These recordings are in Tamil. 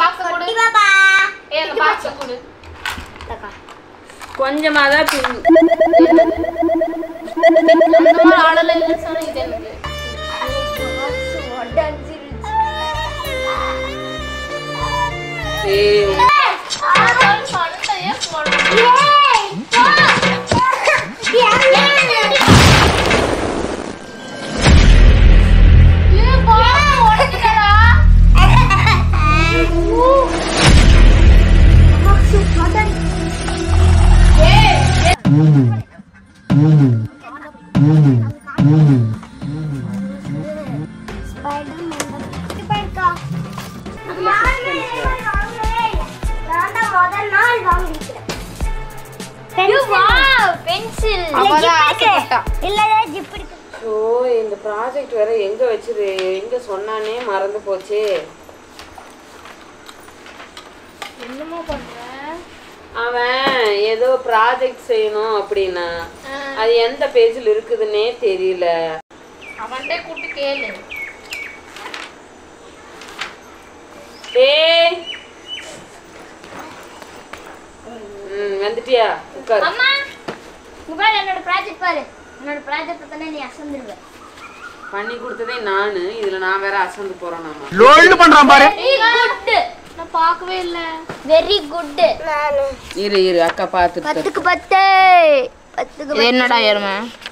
பாக்ஸ் கொடு குட்டி பாப்பா ஏய் அந்த பாக்ஸ் கொடு இந்தக்கா. கொஞ்சமா தான் பின் அந்த மாதிரி ஆடல இல்ல சொன்னா இது எனக்கு box உடைஞ்சிருச்சு. ஏய், ஆடல் சண்டையே போடு ஏய், போ. ஏய் பா உடைக்கடா box உடைஞ்சு. Spider-Man தான். இப்ப இருக்கா? நானே வாங்கவே இல்லை. நான் தான் முதல் நாள் வாங்கிக்கிறேன். pencil. அப்பதான் ஆசைப்பட்டா. இல்ல ஜிப் இருக்கு ஓ இந்த ப்ராஜெக்ட் வேற எங்க வச்சிரு எங்க சொன்னானே மறந்து போச்சே என்னமோ பண்ற அவன் ஏதோ ப்ராஜெக்ட் செய்யணும் அப்படின்னா அது எந்த பேஜில் இருக்குதுன்னே தெரியல அவன்கிட்ட கூப்பிட்டு கேளு டேய் ம் வந்துட்டியா உட்கார் அம்மா இங்க பாரு என்னோட ப்ராஜெக்ட் பாரு என்னோட ப்ராஜெக்ட் பார்த்தா நீ அசந்துருவ பண்ணி கொடுத்ததே நானு இதுல நான் வேற அசந்து போறேன் நம்ம லோல்டு பண்றான் பாரு வெரி குட் நான் பார்க்கவே இல்ல வெரி குட் இரு இரு அக்கா பார்த்துட்டு பத்துக்கு பத்து பத்துக்கு இது என்னடா எருமை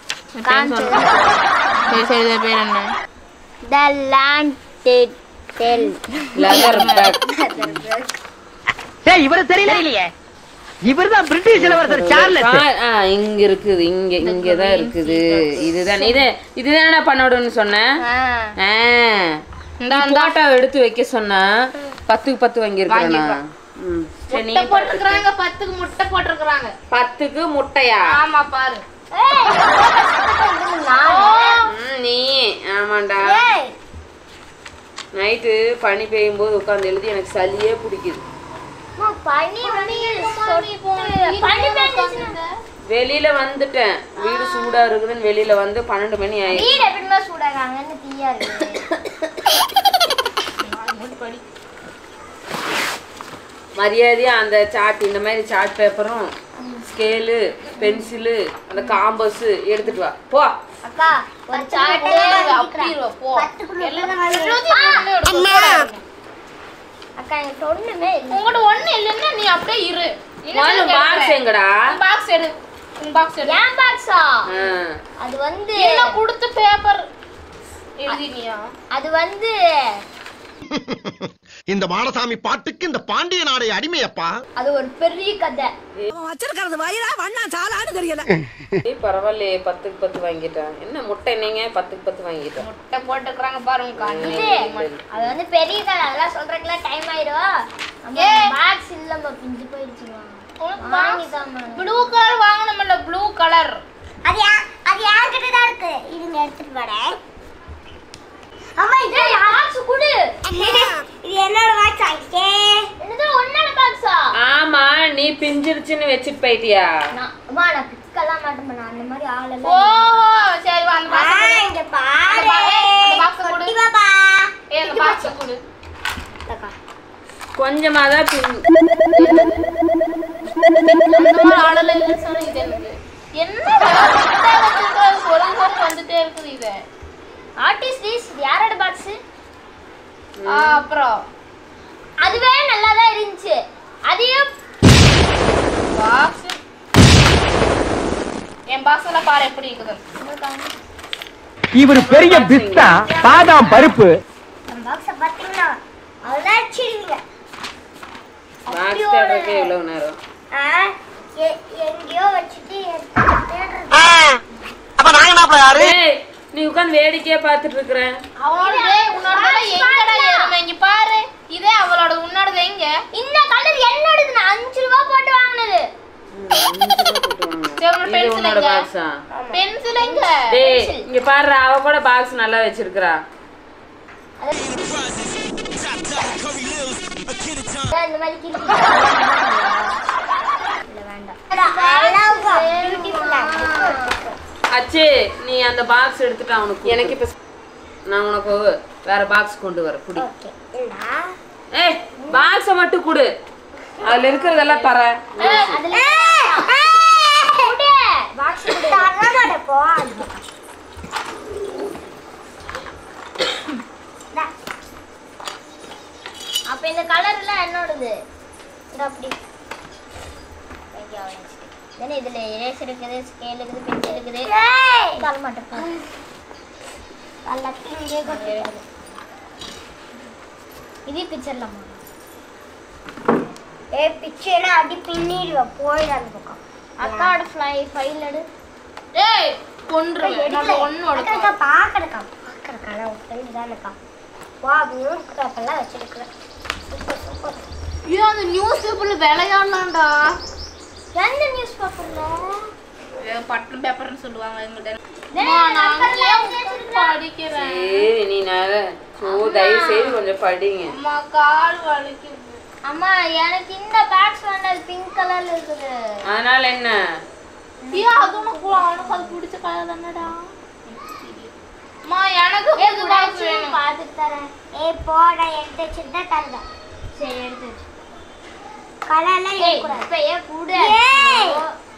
சரி சரி இது பேர் என்ன த லேண்ட் டெல் லெதர் பேக் டேய் இவரு தெரியலையே இவர்தான் பிரிட்டிஷ் இளவரசர் சார்லஸ் ஆ இங்க இருக்குது இங்க இங்க தான் இருக்குது இதுதான் இது இதுதானடா பண்ணணும்னு சொன்னேன் ஆ இந்த போட்டோ எடுத்து வைக்க சொன்னா பத்துக்கு பத்து வாங்கியிருக்கிறேன் ம் சரி நீ முட்டை போட்டிருக்கிறாங்க பத்துக்கு முட்டை போட்டிருக்கிறாங்க பத்துக்கு முட்டையா ஆமா பாரு ம், நீ ஆமாண்டா நைட்டு பனி பெய்யும் போது உட்காந்து எழுதி எனக்கு சளியே பிடிக்குது பனி வந்து சொட்டு பனி பெஞ்சுச்சுன்னா வெளியில வந்துட்டேன் வீடு சூடா இருக்குதுன்னு வெளியில வந்து பன்னெண்டு மணி ஆயிடுச்சு வீடு எப்படிமா சூடாகாங்கன்னு தீயா இருக்கு மரியாதையா அந்த சார்ட் இந்த மாதிரி சார்ட் பேப்பரும் ஸ்கேலு பென்சிலு அந்த காம்பஸ் எடுத்துட்டு வா போ அக்கா ஒரு சாட்டு அப்படியே போ அக்கா எனக்கு ஒண்ணுமே இல்லை உங்கள்ட்ட ஒண்ணு இல்லைன்னா நீ அப்படியே இரு முதல்ல பாக்ஸ் எங்கடா பாக்ஸ் எடு பாக்ஸ் எடு ஏன் பாக்ஸா ஆ. அது வந்து என்ன கொடுத்து பேப்பர் எழுதினியா அது வந்து இந்த மாடசாமி பாட்டுக்கு இந்த பாண்டிய நாடை அடிமையப்பா அது ஒரு பெரிய கதை ஏய், பரவாயில்லையே பத்துக்கு பத்து வாங்கிட்டேன் என்ன முட்டை என்னங்க பத்துக்கு பத்து வாங்கிட்டேன் முட்டை போட்டுக்கிறாங்க பாருங்க கண்ணு அது வந்து பெரிய கதை அதெல்லாம் சொல்றதுக்குலாம் டைம் ஆயிடும் பாக்ஸ் இல்லம்மா பிஞ்சு போயிடுச்சுமா வாங்கிதாம்மா ப்ளூ கலர் வாங்கணும்ல ப்ளூ கலர் அது அது யார்கிட்ட தான் இருக்கு இருங்க எடுத்துட்டு வரேன் அம்மா இது பாக்ஸ் குடு இது என்னோட பாக்ஸ் ஆயிடுச்சே என்னது உன்னோட பாக்ஸா ஆமா நீ பிஞ்சிருச்சுன்னு வச்சுட்டு போயிட்டியா நான் அம்மா நான் பிக்கெல்லாம் மாட்டேன் நான் அந்த மாதிரி ஆளெல்லாம் ஓஹோ சரி வா அந்த பாக்ஸ் கொடு. இங்க பாரு அந்த box- அந்த box கொடு. குட்டி பாப்பா ஏய் அந்த பாக்ஸ் கொடு அக்கா கொஞ்சமா தான் பின் அந்த மாதிரி ஆடல இல்ல சொன்னா இது எனக்கு என்ன முட்டை வச்சிருக்கிறது பொருள் பொருள் வந்துட்டே இருக்குது இது வாட் இஸ் திஸ் யாரோட பாக்ஸ் ஆ, அப்புறம் அதுவே நல்லா தான் இருந்துச்சு அதையும் பாக்ஸ் என் பாக்ஸ் எல்லாம் பாரு எப்படி இருக்குது இவர் பெரிய பிஸ்தா பாதாம் பருப்பு அந்த பாக்ஸை பார்த்தீங்கன்னா அலர்ச்சிடுவீங்க பாக்ஸ் தேடுறதுக்கே இவ்வளவு நேரம் ஆ, எ- எங்கேயோ வச்சுட்டு எடுத்து தேடுறது. அப்ப நாங்க என்ன யாரு ஏய், நீ உட்காந்து வேடிக்கையா பார்த்துட்டு இருக்கிற அவளோட டேய், உன்னோட எங்கடா எருமை இங்க பாரு இதே அவளோட உன்னோடது எங்க இந்த கலர் என்னோடது நான் அஞ்சு ரூபா போட்டு வாங்கினது சரி, உன்னோட இது pencil உன்னோட எங்க? பாக்ஸா பென்சில் எங்க டேய் இங்க பாரு அவ கூட பாக்ஸ் நல்லா வச்சிருக்கா அதான் இந்த மாதிரி கிறுக்கி இல்ல, வேண்டாம். அழகா, beautiful ஆ இருக்கு. அச்சே நீ அந்த பாக்ஸ் எடுத்துட்டு அவனுக்கு எனக்கு இப்ப நான் உனக்கு வேற பாக்ஸ் கொண்டு வர குடி Okay, இந்தா. ஏய் பாக்ஸை மட்டும் கொடு அதுல இருக்கிறதெல்லாம் தரேன் அதுல குடு பாக்ஸ் குடு தரமாட்ட போ அப்ப இந்த கலர் எல்லாம் என்னோடது இந்த அப்படி தென் இதுல எரேசர் இருக்குது ஸ்கேல் இருக்குது பென்சில் இருக்குது தர மாட்டேன் எல்லாத்தையும் இங்கே கொட்டிடுறது இது பிக்சர்லாமா ஏ பிக்சர்னா அடி பின்னிடுவேன் போயிடு அந்த பக்கம் அக்காவோட ஃப்ளை ஃபைல் எடு ஏய் கொன்றுவேன் நான் ஒன்னோட அக்கா பாக்கறக்கா பாக்கறக்கா நான் உன் ஃப்ரெண்ட் தானக்கா வா நியூஸ் பேப்பர்லாம் வச்சிருக்கிறேன் சூப்பர் சூப்பர் ஐயோ அந்த நியூஸ் பேப்பர்ல விளையாடலாம்டா எந்த நியூஸ் பேப்பர்ல பட்டன் பேப்பர்னு சொல்லுவாங்க எங்கள்கிட்ட டேய், நான் பேப்பர்ல அங்கேயே வச்சிருக்கிறேன். படிக்கிறேன் சரி நீ நேர சோ தயவு செய்து கொஞ்சம் படிங்க அம்மா கால் வலிக்குது அம்மா எனக்கு இந்த பேக்ஸ் வேண்டாம் பிங்க் கலர்ல இருக்குது அதனால என்ன ஐயா அது உனக்கு அவனுக்கு அது பிடிச்ச கலர் தானடா அம்மா எனக்கு ஏ புது பாக்ஸ் குடாச்சி வேணும் பார்த்துட்டு தரேன் ஏ போடா எடுத்து வச்சுட்டு தரேன் சரி எடுத்து வச்சு கலர்லாம் ஏய், இருக்கக்கூடாது இப்ப ஏன் கூட ஏய்.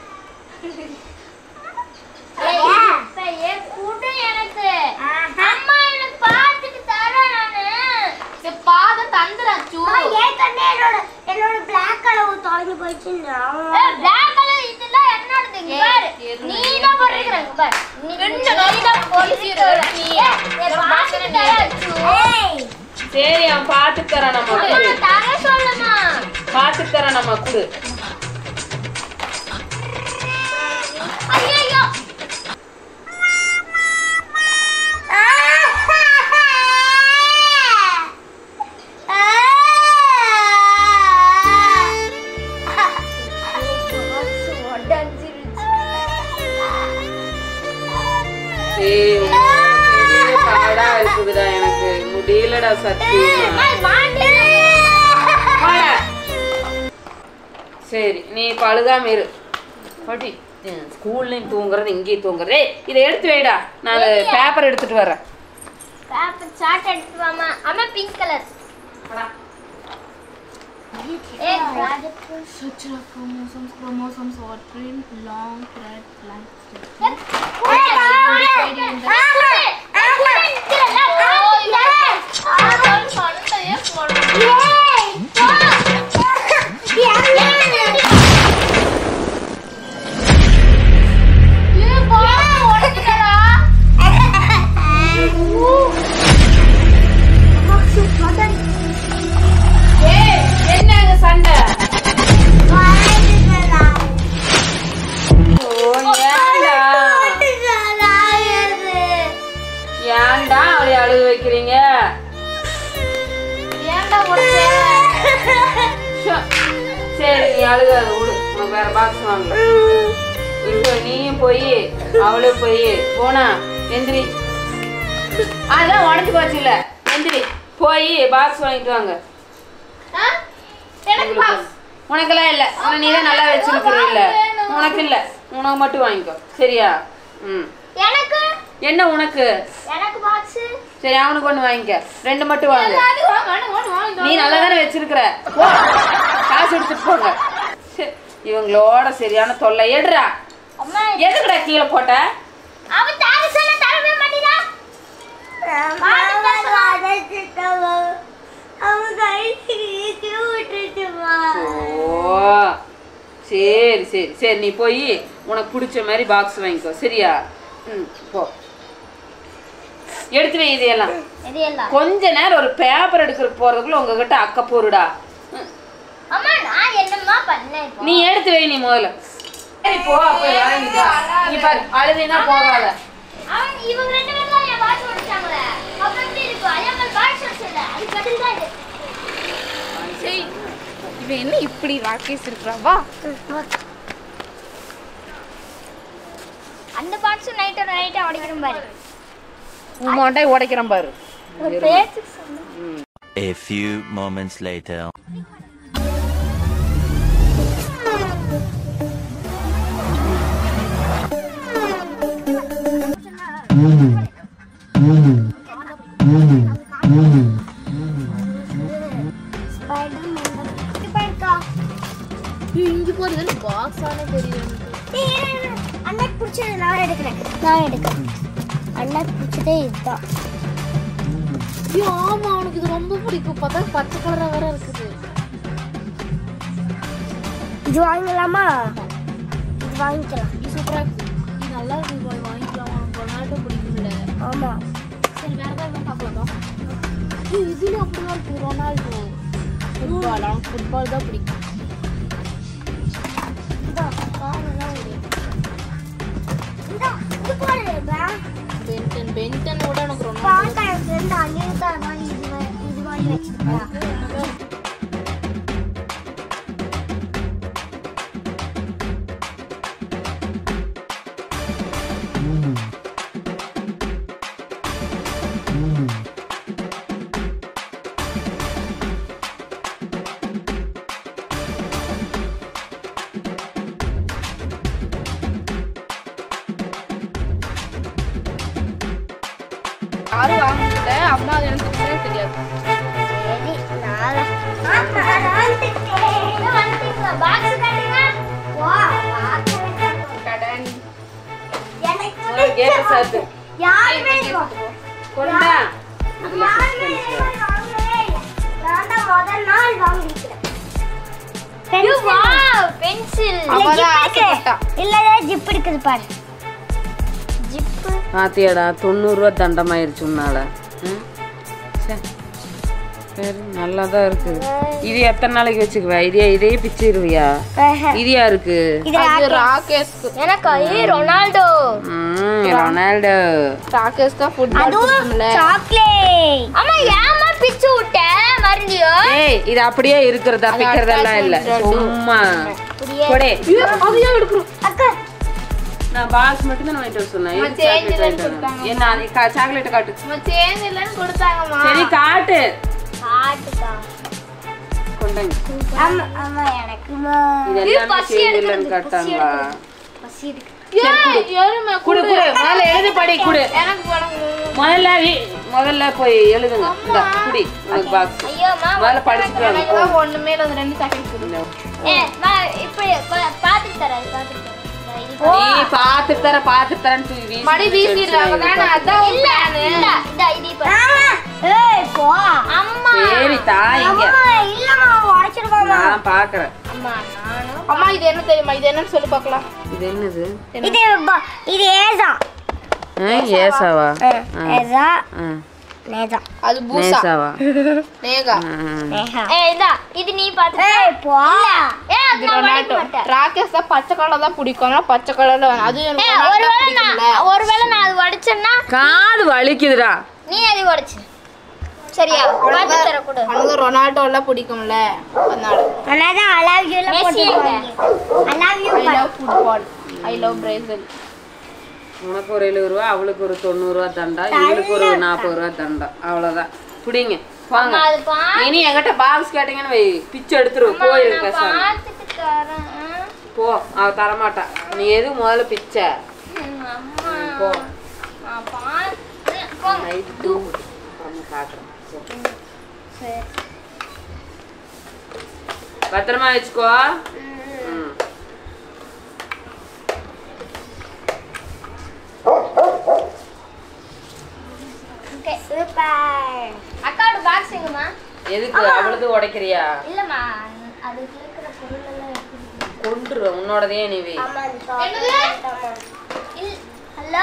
ஏய், ஏன்? இப்ப ஏன் கூட எனக்கு ஆஹா. அம்மா எனக்கு பார்த்துட்டு தரேன் நானு இந்த பாத தந்துராச்சு அம்மா, ஏற்கனவே என்னோட என்னோட black color தொலைஞ்சு போயிடுச்சுன்னா. black color இதெல்லாம் என்னோடது இங்க பாரு நீ தான் போட்டுக்கிற இங்க பாரு நீ நீ தான் போட்டுக்கிற நீ ஏய், பார்த்துட்டு தராச்சு ஏய், சரி அவன் பார்த்து தரேன் நம்ம அம்மா குடு தர சொல்லுமா பார்த்து தரேன் நம்ம குடு ஐயோ சரி பெரிய பாடா இருக்குதுடா எனக்கு முடியலடா சத்தியமா வாடா. சரி நீ பழுகாம இரு பாட்டி ஸ்கூல்லையும் தூங்குறது இங்கேயும் தூங்குறது ஏய் இதை எடுத்து வைடா நான் பேப்பர் எடுத்துட்டு வரேன் பேப்பர் சார்ட் எடுத்து வாமா அம்மா pink colour a project Such a chromosomes, chromosomes or print long thread like என்னங்க சண்டை ஓ ஏன்டா ஏன்டா அவளை அழுக வைக்கிறீங்க ஷோ. சரி நீ அழுகாத விடு உனக்கு வேற பாக்ஸ் வாங்க இப்போ நீயும் போய் அவளும் போய் போனா எந்திரி அதான் உடஞ்சு போச்சு இல்ல எந்திரி போய் பாக்ஸ் வாங்கிட்டு வாங்க உனக்கெல்லாம் இல்ல ஆனா நீ தான் நல்லா வச்சிருக்கிற இல்ல உனக்கு இல்ல உனக்கு மட்டும் வாங்கிக்கோ சரியா ம் எனக்கு என்ன உனக்கு எனக்கு பாக்ஸ் சரி அவனுக்கு ஒண்ணு வாங்கிக்க ரெண்டு மட்டும் வாங்க நீ நல்லா தானே வச்சிருக்கிற போ. காசு எடுத்துட்டு போங்க ச்சே, இவங்களோட சரியான தொல்லை எடுறா அம்மா எதுக்குடா கீழே போட்ட அவன் தார சொல்ல தரவே மாட்டீரா ஓ சரி சரி சரி நீ போய் உனக்கு பிடிச்ச மாதிரி பாக்ஸ் வாங்கிக்கோ சரியா ம் போ எடுத்து வை இதையெல்லாம் இது எல்லாம் கொஞ்ச நேரம் ஒரு பேப்பர் எடுக்கிறதுக்கு போறதுக்குள்ள உங்ககிட்ட அக்க போருடா ம், அம்மா நான் என்னம்மா பண்ணேன் இப்போ நீ எடுத்து வை நீ முதல்ல சரி போ அப்ப வாங்கிக்கோ நீ பாரு அழுதினா போகாத அவன் இவங்க ரெண்டு பேரும் தான் என் பாக்ஸ் உடைச்சாங்களே அப்புறம் எப்படி இருக்கும் அதே மாதிரி பாக்ஸ் உடைச்சல அது கட்டில் தான் இது சரி இவன் என்ன இப்படி ராகேஷ் இருக்கிறாவா அந்த பாக்ஸும் நைட்டோட நைட்டா உடைக்கணும் பாரு உன் மாட்டாய் உடைக்கிறேன் பாரு ஒரு பேச்சுக்கு சொன்னேன் A few moments later. இது பாருக்கா இங்க போறது பாக்ஸ் ஆனே தெரியுது எனக்கு ஏய், இரு, இரு. அண்ணாக்கு பிடிச்சது நான் எடுக்கிறேன் நான் எடுக்கிறேன் அண்ணாக்கு பிடிச்சதே இதுதான் ஐயோ, ஆமா அவனுக்கு இது ரொம்ப பிடிக்கும் பார்த்தா பச்சை கலரா வேற இருக்குது இது வாங்கலாமா இது வாங்கிக்கலாம் இது சூப்பரா இருக்கு இது நல்லா இருக்கு போய் வாங்கிக்கலாம் உனக்கு ரொனால்டோ பிடிக்கும்ல ஆமா சரி வேற ஏதாவது பார்க்கலாம் ஏய், இதுல அப்படிதான் இருக்கு ரொனால்டோ ஃபுட்பால் அவனுக்கு ஃபுட்பால் தான் பிடிக்கும் இதான் காரெல்லாம் ஒரு இதான் இது பாரு பா. பென்டன் பென்டன் விட எனக்கு ரொனால்டோ பார்த்தா என் ஃப்ரெண்ட் அனிருத்தா தான் இது வா- இது வாங்கி வச்சிருக்கா யாரும் வாங்கிட்ட அம்மா அது எனக்கு தெரியவே தெரியாது சரி நாளை ஆமா நான் வந்துட்டேன் என்ன வந்துட்டீங்க பாக்ஸ் காட்டுங்க வா பாக்ஸ் கடன் எனக்கு ஒரு கேட்டு சாத்து யாருமே இல்லை. கொண்டா யாருமே இல்லை, வாங்கவே இல்லை. நான் தான் முதல் நாள் வாங்கிக்கிறேன் பென்சில் இல்ல, அவதான் ஜிப் இருக்கு. ஆசைப்பட்டா இல்ல ஜிப் இருக்குது பாரு ஜிப்பு பாத்தியாடா தொண்ணூறுரூவா தண்டமாயிருச்சு உன்னால ம்? ச்சே. சரி நல்லா தான் இருக்குது இது எத்தனை நாளைக்கு வச்சுக்குவ இதே இதே பிச்சிருவியா இது யாருக்கு இது அது ராகேஷ் எனக்கு ஏ ரொனால்டோ ம் ரொனால்டோ ராகேஷ் தான் ஃபுட்பால் அதுவும் பிடிக்கும்ல சாக்லேட் அம்மா ஏமா பிச்சு விட்ட மறுபடியும் ஏய் இது அப்படியே இருக்கிறதா பிக்கிறதெல்லாம் இல்ல சும்மா கொடே அக்கா நான் பாக்ஸ் மட்டும் தான் வாங்கிட்டு வர சொன்னேன் மத்த எதுக்கு ஏஞ்சல் chocolate வாங்கிட்டு வர? என்ன அது கா- chocolate காட்டு நம்ம சேஞ்ச் இல்லைன்னு கொடுத்தாங்கம்மா சரி காட்டு ஆட்டுக்கா கொண்டாங்க ஆமா ஆமா எனக்குமா இது எல்லாமே சேஞ்ச் இல்லைன்னு காட்டாங்களா பசி இருக்கு ஏய், எருமை குடு குடு முதல்ல எழுதி படி குடு எனக்கு படம் முதல்ல வீ- முதல்ல போய் எழுதுங்க இந்த குடி உனக்கு பாக்ஸ் ஐயோ மா முதல்ல படிச்சுட்டு வாங்க எனக்கு தான் ஒண்ணுமே இல்லை அந்த ரெண்டு சாக்லேட் கொடு ஏ வா இப்படி பா- பாத்துட்டு தரேன் பாத்துட்டு தரேன் நீ பாத்துட்டு தர பாத்துட்டு தரேன்னு தூக்கி வீசி மடி வீசிடுறாங்க தானே அதான் உன் இல்ல plan. இல்ல இந்த இது இப்ப ஏய் போ அம்மா சரி தா இங்க அம்மா இல்லம்மா உடைச்சிடுவாமா நான் பாக்குறேன் அம்மா நானும் அம்மா இது என்ன தெரியுமா இது என்னன்னு சொல்லி பார்க்கலாம் இது என்னது இது ப- இது ஏசா ஆ, ஏசாவா ஏசா ஆ, நேசா அது பூசா நேசாவா நேகா ஆ, ஏய் இதா இது நீ பாத்து ஏய் போ ஏய் அது இது ரொனால்டோ ராகேஷ் தான் பச்சை கலர் தான் பிடிக்கும் ஆனா பச்சை கலர்ல வேணும் அது எனக்கு ரொனால்டோ ஒருவேளை நான் பிடிக்கும்ல. ஒருவேளை நான் அது உடைச்சேன்னா காது வலிக்குதுடா நீ அது உடைச்சு சரியா பாத்து தர கொடு அவனுக்கு ரொனால்டோல பிடிக்கும்ல அதனால அதான் ஐ லவ் யூ போட்டுருவாங்க I love you I love football I love Brazil உனக்கு ஒரு எழுபது ரூபா அவளுக்கு ஒரு தொண்ணூறு ரூபா தண்டா இவளுக்கு ஒரு நாற்பது ரூபா தண்டா அவ்வளவுதான் பிடிங்க வாங்க அது பா இனி என்கிட்ட பாக்ஸ் கேட்டீங்கன்னு வை பிச்சு எடுத்துருவோம் கோயில் பேசாம பார்த்துட்டு தரேன் போ அவ தரமாட்டா நீ எது முதல்ல பிச்ச அம்மா போ நான் பார்த்து போ நைட்டு தூங்கு வந்து காட்டுறேன் போ. சரி பத்திரமா வச்சுக்கோ ம். ஓகே சூப்பர் அக்காவோட பாக்ஸ் எங்கம்மா எதுக்கு அவ்வளவு உடைக்கிறியா இல்லம்மா அதுக்கு இருக்கிற பொருள் எல்லாம் இருக்குது கொண்டுரு உன்னோடதே நீ வை ஆமா அது சாப்பிட்டு ஹலோ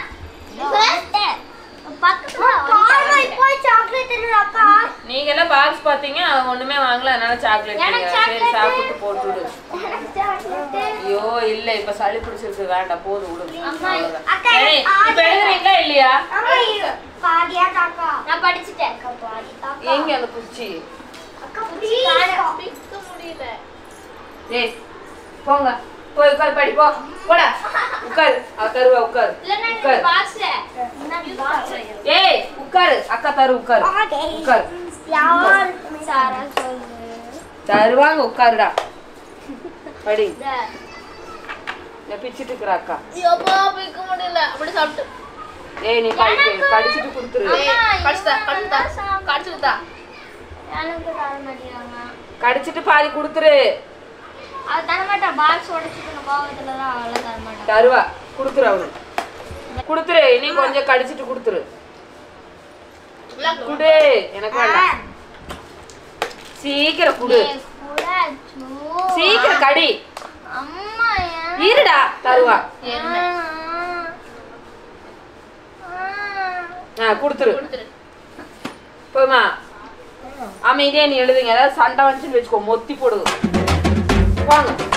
போய் சாக்லேட் அக்கா நீங்க எல்லாம் பாக்ஸ் பாத்தீங்க அவ ஒண்ணுமே வாங்கல அதனால சாக்லேட் எனக்கு சரி chocolate. சாப்பிட்டு போட்டு விடு எனக்கு சாக்லேட் ஐயோ இல்ல இப்ப சளி பிடிச்சிருக்கு வேண்டாம் போதும் விடு அம்மா, அவ்வளவுதான். அக்கா, சரி, ஆ- இப்ப எழுதுறீங்களா இல்லையா அம்மா இது பாதியா தாக்கா நான் படிச்சிட்டேன் அக்கா பாதி தாக்கா எங்க அந்த குச்சி அக்கா புரியுதா பிக்க முடியல ஏய் போங்க போய் உட்கார் படி போ போடா உட்காரு அவ தருவா உட்காரு இல்லன்னா இந்த உட்காரு பாக்ஸ்ல இந்த பாக்ஸ் ஏய் உட்காரு அக்கா தரு உட்காரு உட்காரு யார் சாரா சொல்லு தருவாங்க உட்காருடா படி இந்த இந்த பிச்சுட்டு இருக்கிற அக்கா எப்பா பிக்க முடியல அப்படி சாப்பிட்டு ஏய் நீ கடி கடிச்சிட்டு கொடுத்துரு ஏய், கடிச்சுதா கடிச்சுதா கடிச்சுதா எனக்கு தர மாட்டேங்கிறாங்க கடிச்சிட்டு பாதி கொடுத்துரு அது தரமாட்டா பாக்ஸ் உடைச்சிட்டு கோவத்துல தான் அவளை தரமாட்டா தருவா கொடுத்துரு அவரு கொடுத்துரு இனி கொஞ்சம் கடிச்சிட்டு கொடுத்துரு குடு எனக்கு வேண்டாம் சீக்கிரம் குடு சீக்கிரம் கடி அம்மா ஏன் இருடா தருவா எருமை. ஆ கொடுத்துரு கொடுத்துரு போதுமா அமைதியா நீ எழுதுங்க ஏதாவது சண்டை வந்துச்சுன்னு வச்சுக்கோ மொத்தி போடுது வாங்க